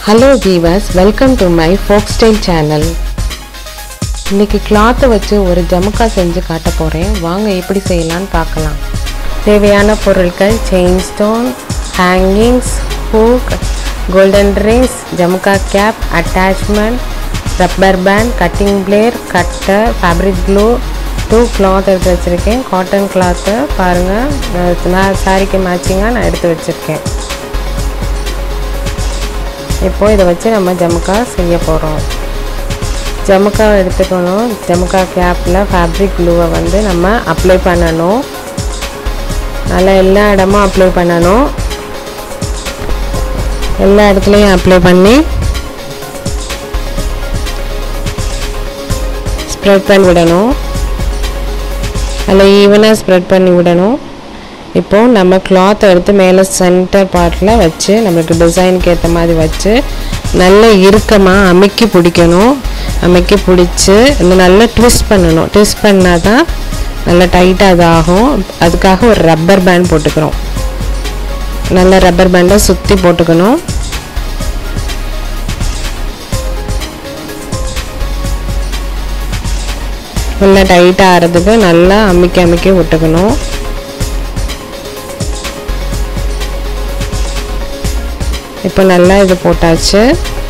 hello viewers welcome to my folk style channel இன்னைக்கு கிளாத்தை வச்சு ஒரு ஜமுக்கா செஞ்சு காட்ட போகிறேன் வாங்க எப்படி செய்யலான்னு பார்க்கலாம் தேவையான பொருட்கள் chain stone hangings hook golden rings jhumka cap attachment rubber band cutting plier cutter fabric glue two cloth எடுத்து வச்சுருக்கேன் காட்டன் கிளாத்து பாருங்கள் நான் சாரிக்கு மேட்சிங்காக நான் எடுத்து வச்சுருக்கேன் இப்போது இதை வச்சு நம்ம ஜமுக்கா செய்ய போகிறோம் ஜமுக்கா எடுத்துக்கணும் ஜமுக்கா கேப்பில் ஃபேப்ரிக் க்ளூவை வந்து நம்ம அப்ளை பண்ணணும் நல்லா எல்லா இடமும் அப்ளை பண்ணணும் எல்லா இடத்துலையும் அப்ளை பண்ணி ஸ்ப்ரெட் பண்ணி விடணும் அதில் ஈவனாக ஸ்ப்ரெட் பண்ணி விடணும் இப்போது நம்ம கிளாத்தை எடுத்து மேலே சென்டர் பார்ட்டில் வச்சு நம்மளுக்கு டிசைனுக்கு ஏற்ற மாதிரி வச்சு நல்ல இறுக்கமாக அமுக்கி பிடிக்கணும் அமுக்கி பிடிச்சி இந்த நல்லா ட்விஸ்ட் பண்ணணும் ட்விஸ்ட் பண்ணால் தான் நல்லா டைட்டாக அது ஆகும் அதுக்காக ஒரு ரப்பர் பேண்ட் போட்டுக்கிறோம் நல்ல ரப்பர் பேண்டை சுற்றி போட்டுக்கணும் நல்லா டைட்டாக ஆகிறதுக்கு நல்லா அமுக்கி அமுக்கி விட்டுக்கணும் இப்போ நல்லா இது போட்டாச்சு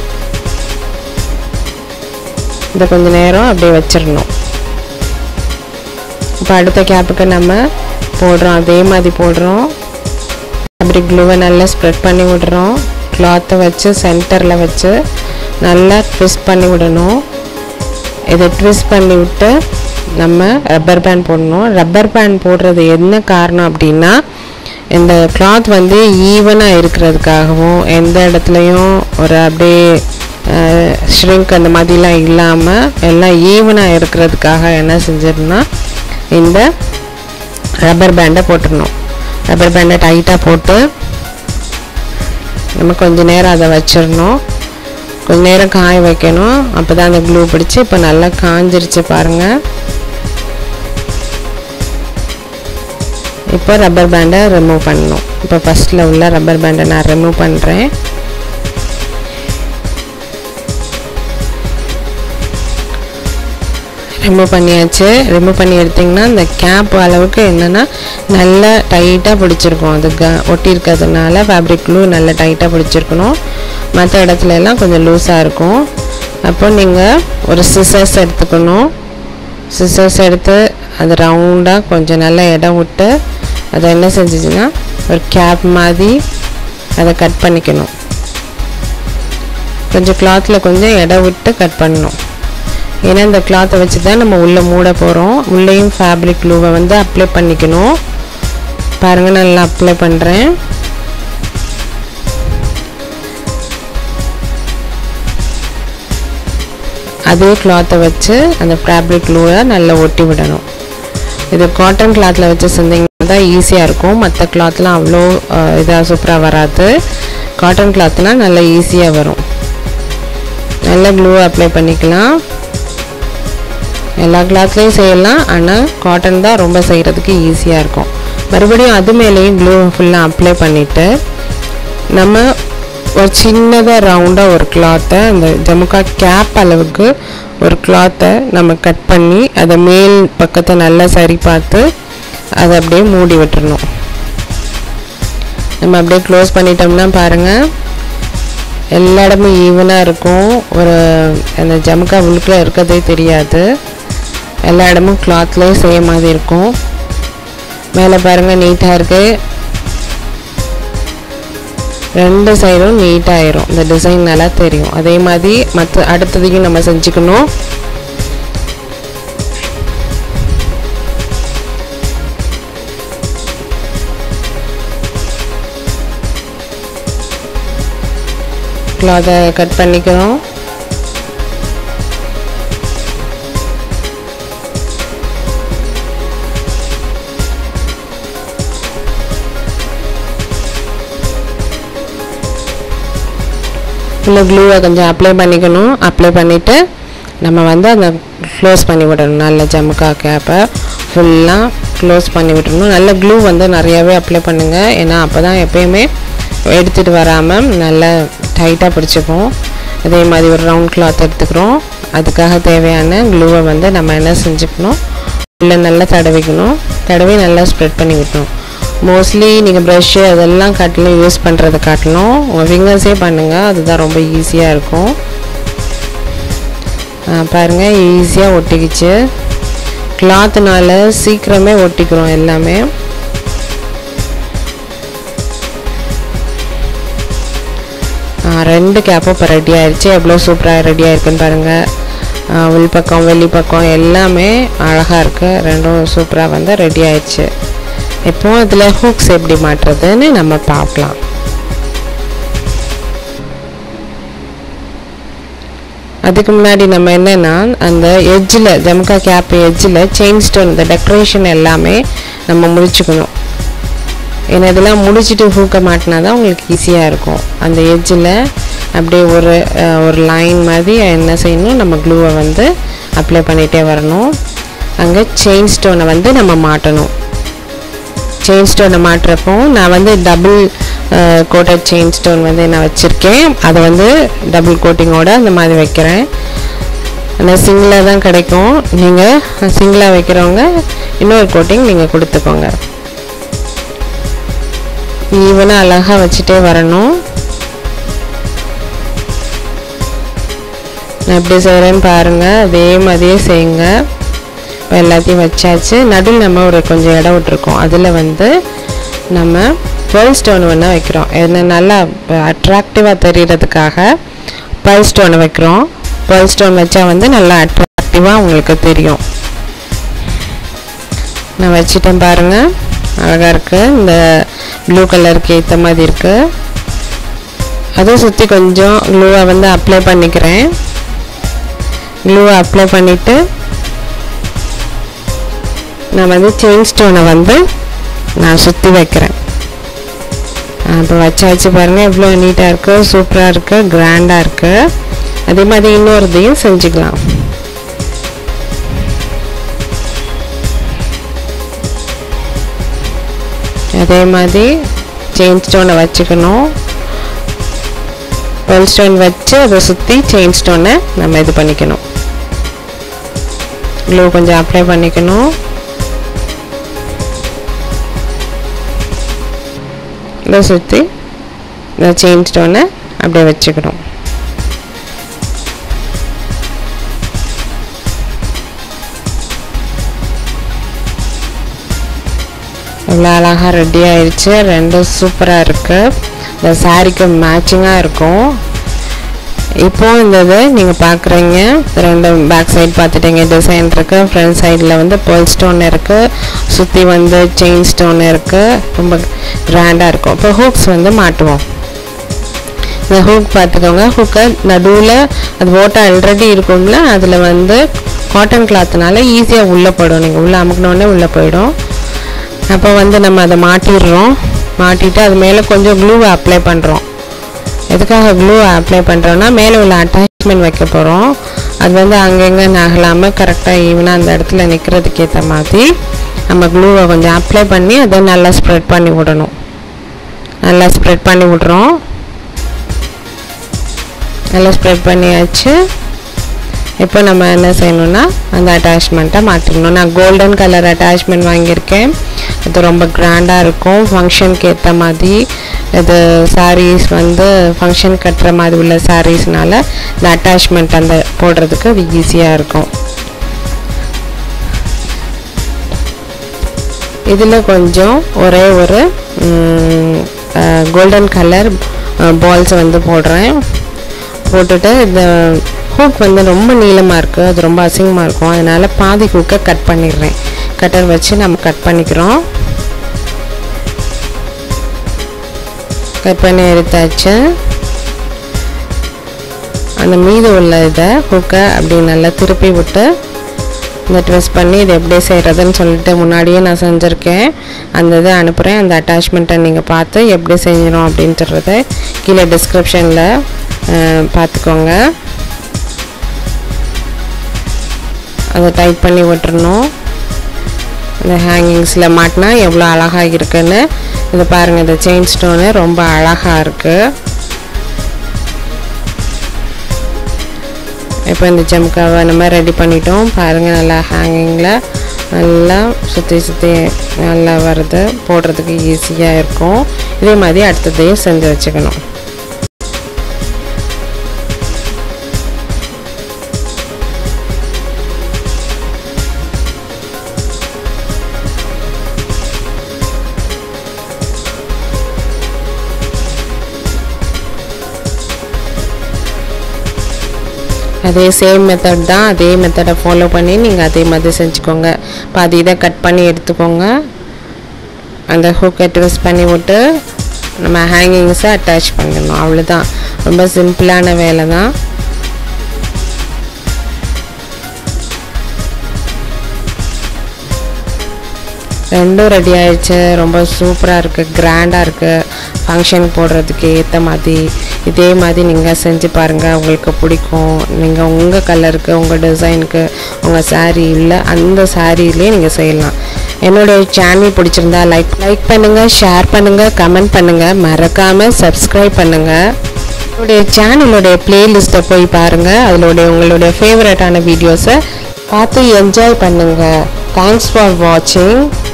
இதை கொஞ்சம் நேரம் அப்படியே வச்சிடணும் இப்போ அடுத்த கேப்புக்கு நம்ம போடுறோம் அதே மாதிரி போடுறோம் அப்படி க்ளூவை நல்லா ஸ்ப்ரெட் பண்ணி விடுறோம் கிளாத்தை வச்சு சென்டரில் வச்சு நல்லா ட்விஸ்ட் பண்ணி விடணும் இதை ட்விஸ்ட் பண்ணி விட்டு நம்ம ரப்பர் பேண்ட் போடணும் ரப்பர் பேண்ட் போடுறது என்ன காரணம் அப்படின்னா இந்த கிளாத் வந்து ஈவனாக இருக்கிறதுக்காகவும் எந்த இடத்துலையும் ஒரு அப்படியே ஷ்ரிங்க் அந்த மாதிரிலாம் இல்லாமல் எல்லாம் ஈவனாக இருக்கிறதுக்காக என்ன செஞ்சிடணும் இந்த ரப்பர் பேண்டை போட்டுடணும் ரப்பர் பேண்டை டைட்டாக போட்டு நம்ம கொஞ்சம் நேரம் அதை வச்சிடணும் கொஞ்ச நேரம் காய வைக்கணும் அப்போ தான் அந்த க்ளூ பிடிச்சி இப்போ நல்லா காஞ்சிருச்சு பாருங்கள் இப்போ ரப்பர் பேண்டை ரிமூவ் பண்ணணும் இப்போ ஃபஸ்ட்டில் உள்ள ரப்பர் பேண்டை நான் ரிமூவ் பண்ணுறேன் ரிமூவ் பண்ணியாச்சு ரிமூவ் பண்ணி எடுத்திங்கன்னா இந்த கேப் அளவுக்கு என்னென்னா நல்லா டைட்டாக பிடிச்சிருக்கும் அது க ஒட்டி இருக்கிறதுனால ஃபேப்ரிக் க்ளூ நல்லா டைட்டாக பிடிச்சிருக்கணும் மற்ற இடத்துல எல்லாம் கொஞ்சம் லூஸாக இருக்கும் அப்போ நீங்கள் ஒரு சிசர்ஸ் எடுத்துக்கணும் சிசர்ஸ் எடுத்து அது ரவுண்டாக கொஞ்சம் நல்லா இடம் விட்டு அதை என்ன செஞ்சிச்சுன்னா ஒரு கேப் மாதிரி அதை கட் பண்ணிக்கணும் கொஞ்சம் கிளாத்தில் கொஞ்சம் இடம் விட்டு கட் பண்ணணும் ஏன்னா இந்த கிளாத்தை வச்சு தான் நம்ம உள்ளே மூட போகிறோம் உள்ளேயும் ஃபேப்ரிக் க்ளூவை வந்து அப்ளை பண்ணிக்கணும் பாருங்கள் நல்லா அப்ளை பண்ணுறேன் அதே கிளாத்தை வச்சு அந்த ஃபேப்ரிக் க்ளூவை நல்லா ஒட்டி விடணும் இது காட்டன் கிளாத்தில் வச்சு செஞ்சிங்கன்னா தான் ஈஸியாக இருக்கும் மற்ற கிளாத்லாம் அவ்வளோ இதாக சூப்பராக வராது காட்டன் கிளாத்னால் நல்லா ஈஸியாக வரும் நல்லா க்ளூ அப்ளை பண்ணிக்கலாம் எல்லா கிளாத்லேயும் செய்யலாம் ஆனால் காட்டன் தான் ரொம்ப செய்கிறதுக்கு ஈஸியாக இருக்கும் மறுபடியும் அது மேலேயும் க்ளூ ஃபுல்லாக அப்ளை பண்ணிவிட்டு நம்ம ஒரு சின்னதாக ரவுண்டாக ஒரு கிளாத்தை அந்த ஜமுக்கா கேப் அளவுக்கு ஒரு கிளாத்தை நம்ம கட் பண்ணி அதை மேல் பக்கத்தை நல்லா சரி பார்த்து அதை அப்படியே மூடி விட்டுறணும் நம்ம அப்படியே க்ளோஸ் பண்ணிட்டோம்னா பாருங்கள் எல்லா இடமும் ஈவனாக இருக்கும் ஒரு அந்த ஜமுக்கா உள்ளுக்குள்ளே இருக்கிறதே தெரியாது எல்லா இடமும் கிளாத்லேயே செய்ய மாதிரி இருக்கும் மேலே பாருங்கள் நீட்டாக இருக்குது ரெண்டு சைடும் நீட்டாகிடும் இந்த டிசைன் நல்லா தெரியும் அதே மாதிரி மற்ற அடுத்ததையும் நம்ம செஞ்சுக்கணும் கிளாத்தை கட் பண்ணிக்கிறோம் இல்லை க்ளூவை கொஞ்சம் அப்ளை பண்ணிக்கணும் அப்ளை பண்ணிவிட்டு நம்ம வந்து அந்த க்ளோஸ் பண்ணி விடணும் நல்ல ஜமுக்கா கேப்பை ஃபுல்லாக க்ளோஸ் பண்ணி விட்டுறணும் நல்ல க்ளூ வந்து நிறையாவே அப்ளை பண்ணுங்கள் ஏன்னா அப்போ தான் எப்பயுமே எடுத்துகிட்டு வராமல் நல்லா டைட்டாக பிடிச்சிக்கும் அதே மாதிரி ஒரு ரவுண்ட் கிளாத் எடுத்துக்கிறோம் அதுக்காக தேவையான க்ளூவை வந்து நம்ம என்ன செஞ்சுக்கணும் உள்ள நல்லா தடவிக்கணும் தடவி நல்லா ஸ்ப்ரெட் பண்ணி விட்டணும் மோஸ்ட்லி நீங்கள் ப்ரஷ்ஷு அதெல்லாம் காட்டிலும் யூஸ் பண்ணுறதை காட்டிலும் உங்கள் ஃபிங்கர்ஸே பண்ணுங்கள் அதுதான் ரொம்ப ஈஸியாக இருக்கும் பாருங்கள் ஈஸியாக ஒட்டிக்கிச்சு கிளாத்துனால சீக்கிரமே ஒட்டிக்கிறோம் எல்லாமே ரெண்டு கேப்பும் இப்போ ரெடி ஆயிடுச்சு எவ்வளோ சூப்பராக ரெடி ஆயிருக்குன்னு பாருங்கள் உள் பக்கம் வெளி பக்கம் எல்லாமே அழகாக இருக்குது ரெண்டும் சூப்பராக வந்து ரெடி ஆயிடுச்சு இப்போ இதில் ஹூக்ஸ் எப்படி மாட்டுறதுன்னு நம்ம பார்க்கலாம் அதுக்கு முன்னாடி நம்ம என்னென்னா அந்த எட்ஜில் ஜம்கா கேப் எட்ஜில் செயின் ஸ்டோன் இந்த டெக்கரேஷன் எல்லாமே நம்ம முடிச்சுக்கணும் ஏன்னா இதெல்லாம் முடிச்சுட்டு ஹூக்க மாட்டினா தான் உங்களுக்கு ஈஸியாக இருக்கும் அந்த எட்ஜில் அப்படியே ஒரு ஒரு லைன் மாதிரி என்ன செய்யணும் நம்ம க்ளூவை வந்து அப்ளை பண்ணிகிட்டே வரணும் அங்கே செயின் ஸ்டோனை வந்து நம்ம மாட்டணும் செயின் ஸ்டோனை மாட்டுறப்போ நான் வந்து டபுள் கோட்டட் செயின் ஸ்டோன் வந்து நான் வச்சுருக்கேன் அதை வந்து டபுள் கோட்டிங்கோட அந்த மாதிரி வைக்கிறேன் ஆனால் சிங்கிளாக தான் கிடைக்கும் நீங்கள் சிங்கிளாக வைக்கிறவங்க இன்னொரு கோட்டிங் நீங்கள் கொடுத்துக்கோங்க ஈவனாக அழகாக வச்சுட்டே வரணும் நான் எப்படி செய்கிறேன்னு பாருங்கள் அதே மாதிரியே செய்யுங்க இப்போ எல்லாத்தையும் வச்சாச்சு நடுவில் நம்ம ஒரு கொஞ்சம் இடம் விட்டுருக்கோம் அதில் வந்து நம்ம பேர்ல் ஸ்டோன் ஒன்று வைக்கிறோம் என்ன நல்லா அட்ராக்டிவாக தெரிகிறதுக்காக பேர்ல் ஸ்டோன் வைக்கிறோம் பேர்ல் ஸ்டோன் வச்சா வந்து நல்லா அட்ராக்டிவாக உங்களுக்கு தெரியும் நான் வச்சிட்டேன் பாருங்கள் அழகாக இருக்குது இந்த ப்ளூ கலருக்கு ஏற்ற மாதிரி இருக்குது அதுவும் சுற்றி கொஞ்சம் க்ளூவை வந்து அப்ளை பண்ணிக்கிறேன் க்ளூவை அப்ளை பண்ணிவிட்டு நான் வந்து செயின் ஸ்டோனை வந்து நான் சுற்றி வைக்கிறேன் இப்போ வச்சாச்சு பாருங்கள் எவ்வளோ நீட்டாக இருக்குது சூப்பராக இருக்குது கிராண்டாக இருக்குது அதே மாதிரி இன்னொரு இதையும் செஞ்சுக்கலாம் அதே மாதிரி செயின் ஸ்டோனை வச்சுக்கணும் பெல் ஸ்டோன் வச்சு அதை சுற்றி செயின் ஸ்டோனை நம்ம இது பண்ணிக்கணும் க்ளூ கொஞ்சம் அப்ளை பண்ணிக்கணும் இதை சுற்றி இந்த செயின் ஸ்டோனை அப்படியே வச்சுக்கணும் இவ்வளோ அழகாக ரெடி ஆயிடுச்சு ரெண்டும் சூப்பராக இருக்குது இந்த சாரீக்கு மேட்சிங்காக இருக்கும் இப்போ இந்த இது நீங்கள் பார்க்குறீங்க ரெண்டு பேக் சைடு பார்த்துட்டீங்க டிசைன் இருக்குது ஃப்ரண்ட் சைடில் வந்து பேர்ல் ஸ்டோன் இருக்குது சுற்றி வந்து செயின் ஸ்டோன் இருக்குது ரொம்ப கிராண்டாக இருக்கும் இப்போ ஹூக்ஸ் வந்து மாட்டுவோம் இந்த ஹூக் பார்த்துக்கோங்க ஹூக்கை நடுவில் அது ஓட்டை ஆல்ரெடி இருக்கும்ல அதில் வந்து காட்டன் கிளாத்னால ஈஸியாக உள்ளே போயிடும் நீங்கள் உள்ளே அமுக்கினோடனே உள்ளே போயிடும் அப்போ வந்து நம்ம அதை மாட்டிடுறோம் மாட்டிட்டு அது மேலே கொஞ்சம் க்ளூவை அப்ளை பண்ணுறோம் எதுக்காக க்ளூவை அப்ளை பண்ணுறோன்னா மேலே உள்ள அட்டாச்மெண்ட் வைக்க போகிறோம் அது வந்து அங்கங்கே நகலாமல் கரெக்டாக ஈவனாக அந்த இடத்துல நிற்கிறதுக்கு ஏற்ற மாதிரி நம்ம க்ளூவை கொஞ்சம் அப்ளை பண்ணி அதை நல்லா ஸ்ப்ரெட் பண்ணி விடணும் நல்லா ஸ்ப்ரெட் பண்ணி விட்றோம் நல்லா ஸ்ப்ரெட் பண்ணியாச்சு இப்போ நம்ம என்ன செய்யணும்னா அந்த அட்டாச்மெண்ட்டை மாற்றிடணும் நான் கோல்டன் கலர் அட்டாச்மெண்ட் வாங்கியிருக்கேன் இது ரொம்ப கிராண்டாக இருக்கும் ஃபங்க்ஷனுக்கு ஏற்ற மாதிரி இது சாரீஸ் வந்து ஃபங்க்ஷன் கட்டுற மாதிரி உள்ள சாரீஸ்னால இந்த அட்டாச்மெண்ட் அந்த போடுறதுக்கு அது ஈஸியாக இருக்கும் இதில் கொஞ்சம் ஒரே ஒரு கோல்டன் கலர் பால்ஸ் வந்து போடுறேன் போட்டுட்டு இந்த ஹூக் வந்து ரொம்ப நீளமாக இருக்குது அது ரொம்ப அசிங்கமாக இருக்கும் அதனால் பாதி ஹூக்கை கட் பண்ணிடுறேன் கட்டர் வச்சு நம்ம கட் பண்ணிக்கிறோம் கட் பண்ணி எடுத்தாச்சு அந்த மீது உள்ள இதை ஹூக்கை அப்படி நல்லா திருப்பி விட்டு இந்த ட்விஸ்ட் பண்ணி இது எப்படி செய்கிறதுன்னு சொல்லிட்டு முன்னாடியே நான் செஞ்சுருக்கேன் அந்த இதை அனுப்புகிறேன் அந்த அட்டாச்மெண்ட்டை நீங்கள் பார்த்து எப்படி செய்யணும் அப்படின்றத கீழே டிஸ்கிரிப்ஷனில் பார்த்துக்கோங்க அதை டைட் பண்ணி விட்டுறணும் இந்த ஹேங்கிங்ஸில் மாட்டினா எவ்வளோ அழகாக இருக்குன்னு இது பாருங்கள் இந்த செயின் ஸ்டோனு ரொம்ப அழகாக இருக்குது இப்போ இந்த ஜம்காவை நம்ம ரெடி பண்ணிட்டோம் பாருங்கள் நல்லா ஹேங்கிங்கில் நல்லா சுற்றி சுற்றி நல்லா வருது போடுறதுக்கு ஈஸியாக இருக்கும் இதே மாதிரி அடுத்ததையும் செஞ்சு வச்சுக்கணும் அதே சேம் மெத்தட் தான் அதே மெத்தடை ஃபாலோ பண்ணி நீங்கள் அதே மாதிரி செஞ்சுக்கோங்க பாதி இதை கட் பண்ணி எடுத்துக்கோங்க அந்த ஹூக்கை ட்விஸ்ட் பண்ணி விட்டு நம்ம ஹேங்கிங்ஸை அட்டாச் பண்ணணும் அவ்வளோதான் ரொம்ப சிம்பிளான வேலை தான் ரெண்டும் ரெடி ஆயிடுச்சு ரொம்ப சூப்பராக இருக்குது கிராண்டாக இருக்குது ஃபங்க்ஷன் போடுறதுக்கு ஏற்ற மாதிரி இதே மாதிரி நீங்கள் செஞ்சு பாருங்கள் உங்களுக்கு பிடிக்கும் நீங்கள் உங்கள் கலருக்கு உங்கள் டிசைனுக்கு உங்கள் சாரீ இல்லை அந்த சாரியிலே நீங்கள் செய்யலாம் என்னுடைய சேனல் பிடிச்சிருந்தா லைக் லைக் பண்ணுங்கள் ஷேர் பண்ணுங்கள் கமெண்ட் பண்ணுங்கள் மறக்காமல் சப்ஸ்கிரைப் பண்ணுங்கள் என்னுடைய சேனலுடைய பிளேலிஸ்ட்டை போய் பாருங்கள் அதிலுடைய உங்களுடைய ஃபேவரட்டான வீடியோஸை பார்த்து என்ஜாய் பண்ணுங்கள் தேங்க்ஸ் ஃபார் வாட்சிங்